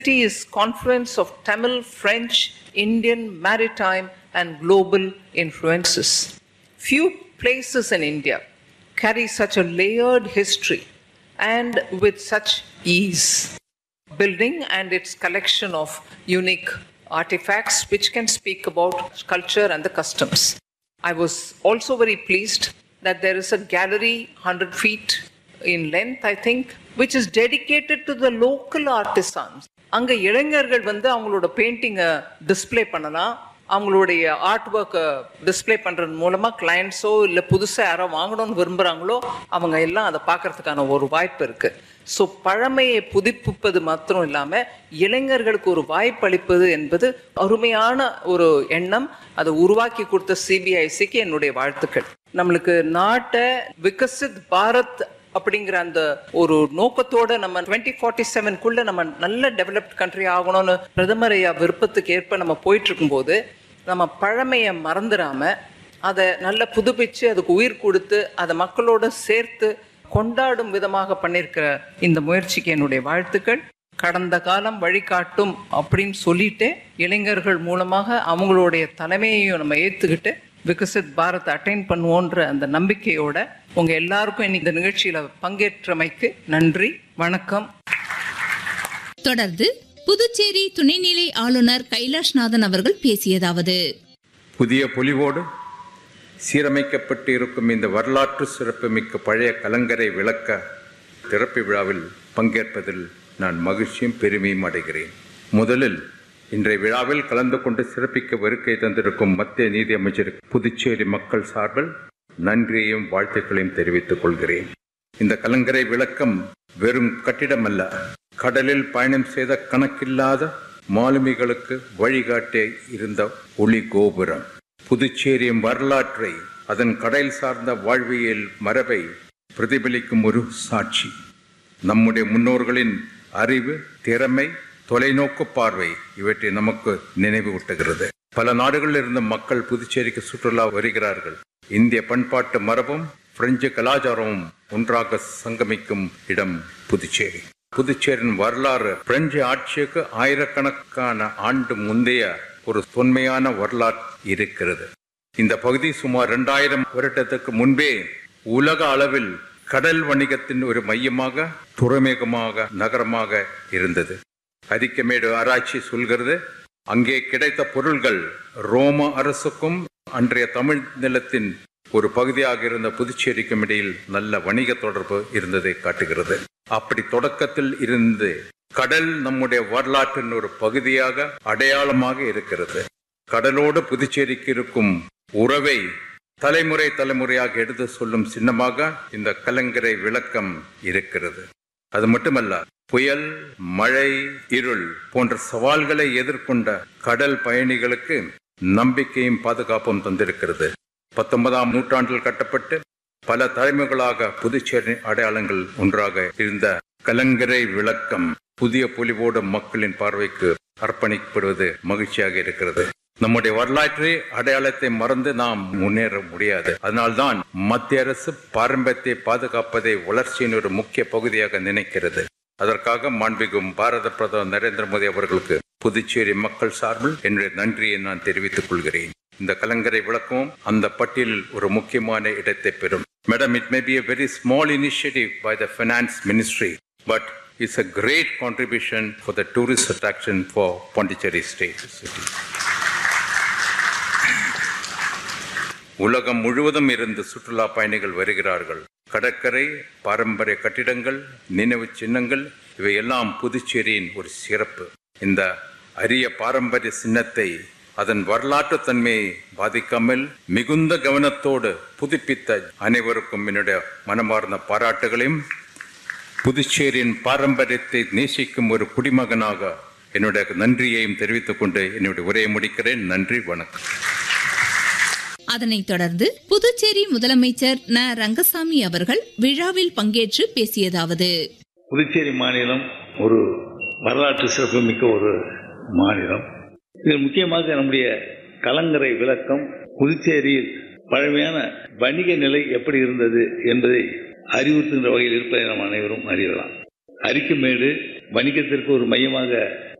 city is confluence of Tamil, French, Indian, maritime, and global influences. Few places in India carry such a layered history and with such ease. Building and its collection of unique artifacts which can speak about culture and the customs. I was also very pleased that there is a gallery 100 feet in length, I think, which is dedicated to the local artisans. அங்கே இளைஞர்கள் வந்து அவங்களோட பெயிண்டிங்கை display பண்ணலாம் அவங்களுடைய art ஒர்க்கை display பண்ணுறது மூலமாக கிளைண்ட்ஸோ இல்லை புதுசாக யாரோ வாங்கணும்னு விரும்புகிறாங்களோ அவங்க எல்லாம் அதை பார்க்கறதுக்கான ஒரு வாய்ப்பு இருக்குது ஸோ பழமையை புதுப்பிப்பது மாத்திரம் இல்லாமல் இளைஞர்களுக்கு ஒரு வாய்ப்பளிப்பது என்பது அருமையான ஒரு எண்ணம் அதை உருவாக்கி கொடுத்த சிபிஐசிக்கு என்னுடைய வாழ்த்துக்கள் நம்மளுக்கு நாட்டை விகசித் பாரத் அப்படிங்கிற அந்த ஒரு நோக்கத்தோட நம்ம டுவெண்ட்டி ஃபார்ட்டி செவன்குள்ள நம்ம நல்ல டெவலப்ட் கண்ட்ரி ஆகணும்னு பிரதமர் ஐயா விருப்பத்துக்கு ஏற்ப நம்ம போயிட்டு இருக்கும்போது நம்ம பழமையை மறந்துடாம அதை நல்ல புதுப்பிச்சு அதுக்கு உயிர் கொடுத்து அதை மக்களோட சேர்த்து கொண்டாடும் விதமாக பண்ணியிருக்கிற இந்த முயற்சிக்கு என்னுடைய வாழ்த்துக்கள் கடந்த காலம் வழிகாட்டும் அப்படின்னு சொல்லிட்டு இளைஞர்கள் மூலமாக அவங்களுடைய தலைமையையும் நம்ம ஏற்றுக்கிட்டு விகசித் பாரத் அட்டைன் பண்ணுவோன்ற அந்த நம்பிக்கையோட உங்க எல்லாருக்கும் இன்னைக்கு இந்த நிகழ்ச்சியில பங்கேற்றமைக்கு நன்றி வணக்கம் தொடர்ந்து புதுச்சேரி துணைநிலை ஆளுநர் கைலாஷ்நாதன் அவர்கள் பேசியதாவது புதிய பொலிவோடு சீரமைக்கப்பட்டு இருக்கும் இந்த வரலாற்று சிறப்புமிக்க பழைய கலங்கரை விளக்க திறப்பு விழாவில் பங்கேற்பதில் நான் மகிழ்ச்சியும் பெருமையும் அடைகிறேன் முதலில் இன்றைய விழாவில் கலந்து கொண்டு சிறப்பிக்க வருகை தந்திருக்கும் மத்திய நீதி அமைச்சர் புதுச்சேரி மக்கள் சார்பில் நன்றியையும் வாழ்த்துக்களையும் தெரிவித்துக் கொள்கிறேன் இந்த கலங்கரை விளக்கம் வெறும் கட்டிடமல்ல கடலில் பயணம் செய்த கணக்கில்லாத மாலுமிகளுக்கு வழிகாட்டி இருந்த ஒளி கோபுரம் புதுச்சேரியின் வரலாற்றை அதன் கடல் சார்ந்த வாழ்வியல் மரபை பிரதிபலிக்கும் ஒரு சாட்சி நம்முடைய முன்னோர்களின் அறிவு திறமை தொலைநோக்கு பார்வை இவற்றை நமக்கு நினைவூட்டுகிறது பல நாடுகளில் இருந்து மக்கள் புதுச்சேரிக்கு சுற்றுலா வருகிறார்கள் இந்திய பண்பாட்டு மரபும் பிரெஞ்சு கலாச்சாரமும் ஒன்றாக சங்கமிக்கும் இடம் புதுச்சேரி புதுச்சேரியின் வரலாறு பிரெஞ்சு ஆட்சிக்கு ஆயிரக்கணக்கான ஆண்டு முந்தைய ஒரு தொன்மையான வரலாறு இருக்கிறது இந்த பகுதி சுமார் இரண்டாயிரம் வருடத்துக்கு முன்பே உலக அளவில் கடல் வணிகத்தின் ஒரு மையமாக துறைமுகமாக நகரமாக இருந்தது அரிக்கமேடு ஆராய்ச்சி சொல்கிறது அங்கே கிடைத்த பொருள்கள் ரோம அரசுக்கும் அன்றைய தமிழ் நிலத்தின் ஒரு பகுதியாக இருந்த புதுச்சேரிக்கும் இடையில் நல்ல வணிக தொடர்பு இருந்ததை காட்டுகிறது அப்படி தொடக்கத்தில் இருந்து கடல் நம்முடைய வரலாற்றின் ஒரு பகுதியாக அடையாளமாக இருக்கிறது கடலோடு புதுச்சேரிக்கு இருக்கும் உறவை தலைமுறை தலைமுறையாக எடுத்து சொல்லும் சின்னமாக இந்த கலங்கரை விளக்கம் இருக்கிறது அது மட்டுமல்ல புயல் மழை இருள் போன்ற சவால்களை எதிர்கொண்ட கடல் பயணிகளுக்கு நம்பிக்கையும் பாதுகாப்பும் தந்திருக்கிறது பத்தொன்பதாம் நூற்றாண்டில் கட்டப்பட்டு பல தலைமுறைகளாக புதுச்சேரி அடையாளங்கள் ஒன்றாக இருந்த கலங்கரை விளக்கம் புதிய பொலிவோடு மக்களின் பார்வைக்கு அர்ப்பணிக்கப்படுவது மகிழ்ச்சியாக இருக்கிறது நம்முடைய வரலாற்று அடையாளத்தை மறந்து நாம் முன்னேற முடியாது அதனால்தான் மத்திய அரசு பாரம்பரியத்தை பாதுகாப்பதை வளர்ச்சியின் ஒரு முக்கிய பகுதியாக நினைக்கிறது அதற்காக மாண்புகும் பாரத பிரதமர் நரேந்திர மோடி அவர்களுக்கு புதுச்சேரி மக்கள் சார்பில் என்னுடைய நன்றியை நான் தெரிவித்துக் கொள்கிறேன் இந்த கலங்கரை விளக்கமும் அந்த பட்டியலில் ஒரு முக்கியமான இடத்தை பெறும் madam it may be a very small initiative by the finance ministry but it's a great contribution for the tourist attraction for Pondicherry state city. உலகம் முழுவதும் இருந்து சுற்றுலா பயணிகள் வருகிறார்கள் கடற்கரை பாரம்பரிய கட்டிடங்கள் நினைவு சின்னங்கள் இவையெல்லாம் புதுச்சேரியின் ஒரு சிறப்பு இந்த அரிய பாரம்பரிய சின்னத்தை அதன் வரலாற்று தன்மையை பாதிக்காமல் மிகுந்த கவனத்தோடு புதுப்பித்த அனைவருக்கும் என்னுடைய மனமார்ந்த பாராட்டுகளையும் புதுச்சேரியின் பாரம்பரியத்தை நேசிக்கும் ஒரு குடிமகனாக என்னுடைய நன்றியையும் தெரிவித்துக் கொண்டு என்னுடைய உரையை முடிக்கிறேன் நன்றி வணக்கம் அதனைத் தொடர்ந்து புதுச்சேரி முதலமைச்சர் ந ரங்கசாமி அவர்கள் விழாவில் பங்கேற்று பேசியதாவது புதுச்சேரி மாநிலம் ஒரு வரலாற்று சிறப்புமிக்க ஒரு மாநிலம் இதில் முக்கியமாக நம்முடைய கலங்கரை விளக்கம் புதுச்சேரியில் பழமையான வணிக நிலை எப்படி இருந்தது என்பதை அறிவுறுத்துகின்ற வகையில் இருப்பதை நாம் அனைவரும் அறியலாம் அரிக்குமேடு வணிகத்திற்கு ஒரு மையமாக